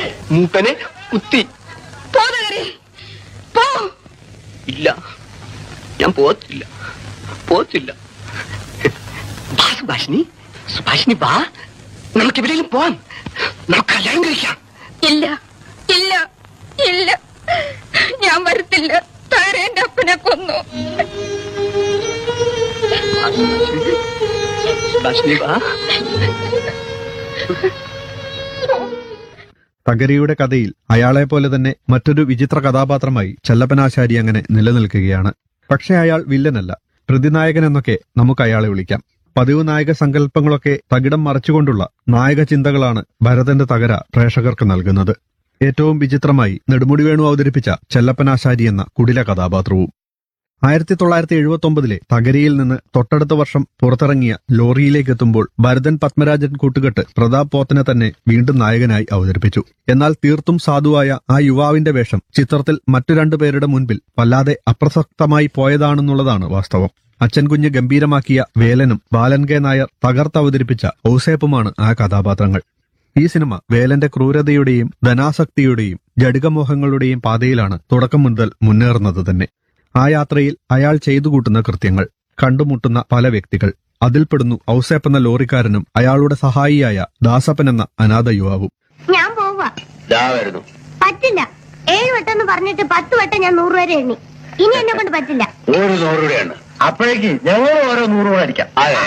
മൂക്കനെ കുത്തി പോതകരെ പോ ഇല്ല ഞാൻ പോത്തില്ല പോത്തില്ല വാ സുഭാഷിനി സുഭാഷിനി വാ നമുക്ക് എവിടെയെങ്കിലും പോവാം നമുക്ക് കല്യാണം കഴിക്കാം ഇല്ല ഇല്ല ഇല്ല ഞാൻ വരത്തില്ല താരെ എന്റെ അപ്പനെ കൊന്നു സുഭാഷിനി വാ തകരിയുടെ കഥയിൽ അയാളെ പോലെ തന്നെ മറ്റൊരു വിചിത്ര കഥാപാത്രമായി ചെല്ലപ്പനാശാരി അങ്ങനെ നിലനിൽക്കുകയാണ് പക്ഷെ അയാൾ വില്ലനല്ല പ്രതിനായകൻ എന്നൊക്കെ നമുക്ക് അയാളെ വിളിക്കാം പതിവ് നായക സങ്കല്പങ്ങളൊക്കെ തകിടം മറച്ചുകൊണ്ടുള്ള നായക ചിന്തകളാണ് ഭരതന്റെ തകര പ്രേക്ഷകർക്ക് നൽകുന്നത് ഏറ്റവും വിചിത്രമായി നെടുമുടി വേണു അവതരിപ്പിച്ച ചെല്ലപ്പനാശാരി എന്ന കുടില കഥാപാത്രവും ആയിരത്തി തൊള്ളായിരത്തി എഴുപത്തി ഒമ്പതിലെ തകരിയിൽ നിന്ന് തൊട്ടടുത്ത വർഷം പുറത്തിറങ്ങിയ ലോറിയിലേക്ക് എത്തുമ്പോൾ ഭരതൻ പത്മരാജൻ കൂട്ടുകെട്ട് പ്രതാപ് പോത്തനെ തന്നെ വീണ്ടും നായകനായി അവതരിപ്പിച്ചു എന്നാൽ തീർത്തും സാധുവായ ആ യുവാവിന്റെ വേഷം ചിത്രത്തിൽ മറ്റു രണ്ടു പേരുടെ മുൻപിൽ വല്ലാതെ അപ്രസക്തമായി പോയതാണെന്നുള്ളതാണ് വാസ്തവം അച്ഛൻ കുഞ്ഞ് ഗംഭീരമാക്കിയ വേലനും ബാലൻ കെ നായർ തകർത്തവതരിപ്പിച്ച ഔസേപ്പുമാണ് ആ കഥാപാത്രങ്ങൾ ഈ സിനിമ വേലന്റെ ക്രൂരതയുടെയും ധനാസക്തിയുടെയും ജടികമോഹങ്ങളുടെയും പാതയിലാണ് തുടക്കം മുതൽ മുന്നേറുന്നത് തന്നെ ആ യാത്രയിൽ അയാൾ ചെയ്തു കൂട്ടുന്ന കൃത്യങ്ങൾ കണ്ടുമുട്ടുന്ന പല വ്യക്തികൾ അതിൽപ്പെടുന്നു ഔസേപ്പ് എന്ന ലോറിക്കാരനും അയാളുടെ സഹായിയായ ദാസപ്പൻ എന്ന അനാഥ യുവാവും ഞാൻ പോവാ ദാ വരുന്നു പറ്റില്ല ഏഴ് വട്ടം എന്ന് പറഞ്ഞിട്ട് പത്ത് വട്ടം ഞാൻ നൂറ് വരെ എണ്ണി ഇനി എന്നെ കൊണ്ട് പറ്റില്ല ഒരു നൂറ് രൂപയാണ് അപ്പോഴേക്ക് ഞങ്ങൾ ഓരോ നൂറ് രൂപ അടിക്കാം അതെ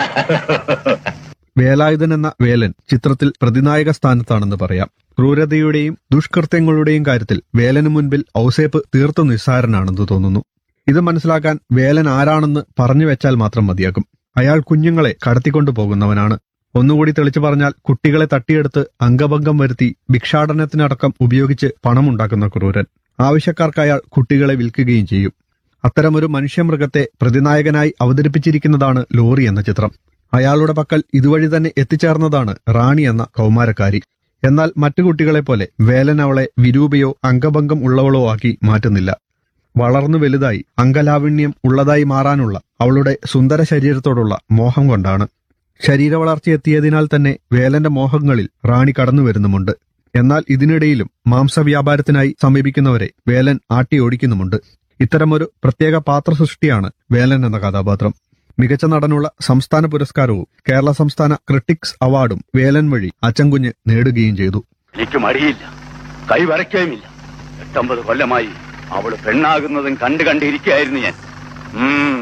വേലായുധൻ എന്ന വേലൻ ചിത്രത്തിൽ പ്രതിനായക സ്ഥാനത്താണെന്ന് പറയാം ക്രൂരതയുടെയും ദുഷ്കൃത്യങ്ങളുടെയും കാര്യത്തിൽ വേലന് മുൻപിൽ ഔസേപ്പ് തീർത്തും നിസ്സാരനാണെന്ന് തോന്നുന്നു ഇത് മനസ്സിലാക്കാൻ വേലൻ ആരാണെന്ന് പറഞ്ഞു വെച്ചാൽ മാത്രം മതിയാകും അയാൾ കുഞ്ഞുങ്ങളെ കടത്തിക്കൊണ്ടു പോകുന്നവനാണ് ഒന്നുകൂടി തെളിച്ചു പറഞ്ഞാൽ കുട്ടികളെ തട്ടിയെടുത്ത് അംഗഭംഗം വരുത്തി ഭിക്ഷാടനത്തിനടക്കം ഉപയോഗിച്ച് പണമുണ്ടാക്കുന്ന ക്രൂരൻ ആവശ്യക്കാർക്ക് അയാൾ കുട്ടികളെ വിൽക്കുകയും ചെയ്യും അത്തരമൊരു മനുഷ്യമൃഗത്തെ പ്രതിനായകനായി അവതരിപ്പിച്ചിരിക്കുന്നതാണ് ലോറി എന്ന ചിത്രം അയാളുടെ പക്കൽ ഇതുവഴി തന്നെ എത്തിച്ചേർന്നതാണ് റാണി എന്ന കൗമാരക്കാരി എന്നാൽ മറ്റു കുട്ടികളെ പോലെ വേലൻ അവളെ വിരൂപയോ അംഗഭംഗം ഉള്ളവളോ ആക്കി മാറ്റുന്നില്ല വളർന്നു വലുതായി അംഗലാവണ്യം ഉള്ളതായി മാറാനുള്ള അവളുടെ സുന്ദര ശരീരത്തോടുള്ള മോഹം കൊണ്ടാണ് ശരീരവളർച്ച എത്തിയതിനാൽ തന്നെ വേലന്റെ മോഹങ്ങളിൽ റാണി കടന്നു വരുന്നുമുണ്ട് എന്നാൽ ഇതിനിടയിലും മാംസവ്യാപാരത്തിനായി സമീപിക്കുന്നവരെ വേലൻ ആട്ടി ഓടിക്കുന്നുമുണ്ട് ഇത്തരമൊരു പ്രത്യേക പാത്രസൃഷ്ടിയാണ് വേലൻ എന്ന കഥാപാത്രം മികച്ച നടനുള്ള സംസ്ഥാന പുരസ്കാരവും കേരള സംസ്ഥാന ക്രിട്ടിക്സ് അവാർഡും വേലൻ വഴി അച്ചൻകുഞ്ഞ് നേടുകയും ചെയ്തു എനിക്ക് മടിയില്ല കൈ വരയ്ക്കുകയുമില്ല എട്ടൊമ്പത് കൊല്ലമായി അവള് പെണ്ണാകുന്നതും കണ്ടു കണ്ടിരിക്കുകയായിരുന്നു ഞാൻ ഉം.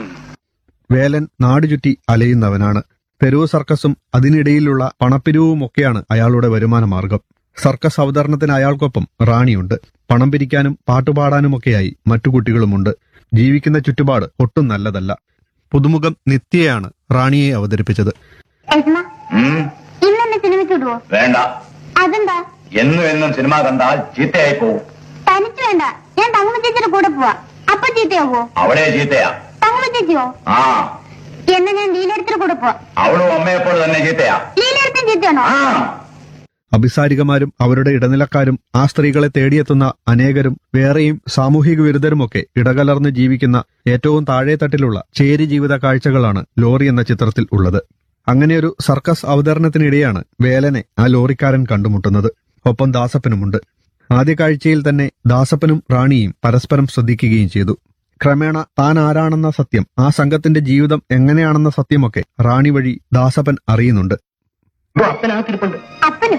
വേലൻ നാടുചുറ്റി അലയുന്നവനാണ് തെരുവ് സർക്കസും അതിനിടയിലുള്ള പണപ്പിരിവുമൊക്കെയാണ് അയാളുടെ വരുമാന മാർഗം സർക്കസ് അവതരണത്തിന് അയാൾക്കൊപ്പം റാണിയുണ്ട് പണം പിരിക്കാനും പാട്ടുപാടാനുമൊക്കെയായി മറ്റു കുട്ടികളുമുണ്ട് ജീവിക്കുന്ന ചുറ്റുപാട് ഒട്ടും നല്ലതല്ല പുതുമുഖം നിത്യയാണ് റാണിയെ അവതരിപ്പിച്ചത് ഏട്ടമ്മ ഉം. ഇന്ന് എന്നെ സിനിമയ്ക്ക് വിടുവോ വേണ്ട അതെന്താ എന്നും എന്നും സിനിമ കണ്ടാൽ ചീത്തയായി പോവും തനിച്ച് വേണ്ട ഞാൻ തങ്ങമ്മ ചേച്ചിയുടെ കൂടെ പോവാ അപ്പൊ ചീത്തയാവോ അവിടെ ചീത്തയാ തങ്ങമ്മ ചേച്ചിയോ ആ എന്നാ ഞാൻ ലീലയുടെ കൂടെ പോവാ അവളും അമ്മയെപ്പോൾ തന്നെ ചീത്തയാ ലീലയുടെ ചീത്തയാണോ ആ അഭിസാരികമാരും അവരുടെ ഇടനിലക്കാരും ആ സ്ത്രീകളെ തേടിയെത്തുന്ന അനേകരും വേറെയും സാമൂഹിക വിരുദ്ധരുമൊക്കെ ഇടകലർന്ന് ജീവിക്കുന്ന ഏറ്റവും താഴെത്തട്ടിലുള്ള ചേരി ജീവിത കാഴ്ചകളാണ് ലോറി എന്ന ചിത്രത്തിൽ ഉള്ളത് അങ്ങനെയൊരു സർക്കസ് അവതരണത്തിനിടെയാണ് വേലനെ ആ ലോറിക്കാരൻ കണ്ടുമുട്ടുന്നത് ഒപ്പം ദാസപ്പനുമുണ്ട് ആദ്യ കാഴ്ചയിൽ തന്നെ ദാസപ്പനും റാണിയും പരസ്പരം ശ്രദ്ധിക്കുകയും ചെയ്തു ക്രമേണ താൻ ആരാണെന്ന സത്യം ആ സംഘത്തിന്റെ ജീവിതം എങ്ങനെയാണെന്ന സത്യമൊക്കെ റാണി വഴി ദാസപ്പൻ അറിയുന്നുണ്ട് അപ്പനകത്തിരിപ്പുണ്ട് അപ്പനും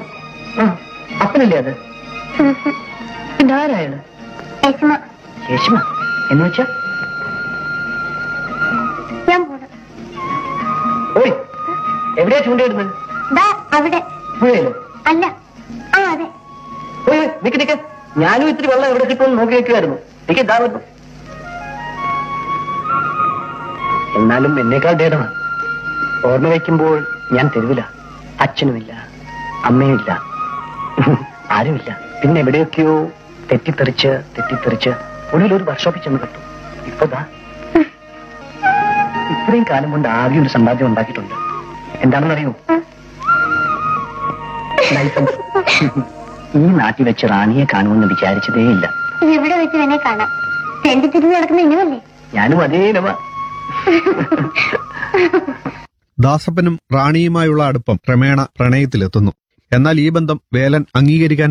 അപ്പനല്ലേ അത് ഇതാരായത് യശമ യേശുമ എന്ന് വെച്ചാ ഞാൻ പോണം ഓയ് എവിടെയാ ചൂണ്ടയിടുന്നത് ദാ അവിടെ പുഴയിലോ അല്ല ആ അതെ ഓയ് നിക്ക് നിക്ക് ഞാനും ഇത്തിരി വെള്ളം എവിടെ കിട്ടുമെന്ന് നോക്കി വെക്കുമായിരുന്നു നിക്ക് ഇതാ വരുന്നു എന്നാലും എന്നേക്കാൾ ഭേദമാണ് ഓർമ്മ വയ്ക്കുമ്പോൾ ഞാൻ തെരുവില അച്ഛനുമില്ല അമ്മയുമില്ല ആരുമില്ല പിന്നെ എവിടെയൊക്കെയോ തെറ്റിത്തെറിച്ച് തെറ്റിത്തെറിച്ച് ഒടുവിൽ ഒരു വർക്ക്ഷോപ്പിൽ ചെന്ന് കണ്ടു ഇപ്പതാ ഇത്രയും കാലം കൊണ്ട് ആകെ ഒരു സമ്പാദ്യം ഉണ്ടാക്കിയിട്ടുണ്ട് എന്താണെന്നറിയോ ലൈസൻസ് ഈ നാട്ടിൽ വെച്ച് റാണിയെ കാണുമെന്ന് വിചാരിച്ചതേയില്ല ഇവിടെ വെച്ച് വേണേ കാണാം രണ്ട് തിരിഞ്ഞ് നടക്കുന്ന ഇനിമല്ലേ ഞാനും അതേ നവ ദാസപ്പനും റാണിയുമായുള്ള അടുപ്പം ക്രമേണ പ്രണയത്തിലെത്തുന്നു എന്നാൽ ഈ ബന്ധം വേലൻ അംഗീകരിക്കാൻ